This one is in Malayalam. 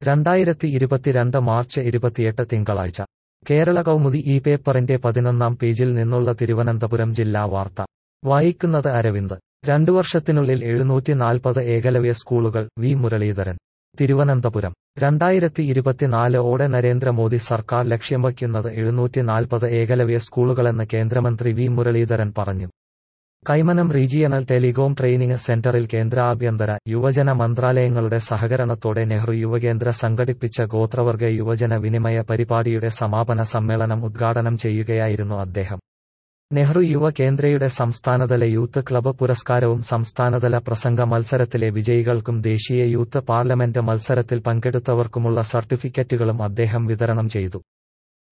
രണ്ടായിരത്തി ഇരുപത്തിരണ്ട് മാർച്ച് ഇരുപത്തിയെട്ട് തിങ്കളാഴ്ച കേരള കൗമുദി ഈ പേപ്പറിന്റെ പതിനൊന്നാം പേജിൽ നിന്നുള്ള തിരുവനന്തപുരം ജില്ലാ വാർത്ത വായിക്കുന്നത് അരവിന്ദ് രണ്ടു വർഷത്തിനുള്ളിൽ എഴുന്നൂറ്റി നാൽപ്പത് ഏകലവ്യ സ്കൂളുകൾ വി മുരളീധരൻ തിരുവനന്തപുരം രണ്ടായിരത്തി ഇരുപത്തിനാല് ഓടെ നരേന്ദ്രമോദി സർക്കാർ ലക്ഷ്യം വയ്ക്കുന്നത് എഴുന്നൂറ്റി നാൽപ്പത് ഏകലവ്യ സ്കൂളുകളെന്ന് കേന്ദ്രമന്ത്രി വി മുരളീധരൻ പറഞ്ഞു കൈമനം റീജിയണൽ ടെലികോം ട്രെയിനിംഗ് സെന്ററിൽ കേന്ദ്ര ആഭ്യന്തര യുവജന മന്ത്രാലയങ്ങളുടെ സഹകരണത്തോടെ നെഹ്റു യുവകേന്ദ്ര സംഘടിപ്പിച്ച ഗോത്രവർഗ യുവജന വിനിമയ പരിപാടിയുടെ സമാപന സമ്മേളനം ഉദ്ഘാടനം ചെയ്യുകയായിരുന്നു അദ്ദേഹം നെഹ്റു യുവ കേന്ദ്രയുടെ സംസ്ഥാനതല യൂത്ത് ക്ലബ്ബ് പുരസ്കാരവും സംസ്ഥാനതല പ്രസംഗ മത്സരത്തിലെ വിജയികൾക്കും ദേശീയ യൂത്ത് പാർലമെന്റ് മത്സരത്തിൽ പങ്കെടുത്തവർക്കുമുള്ള സർട്ടിഫിക്കറ്റുകളും അദ്ദേഹം വിതരണം ചെയ്തു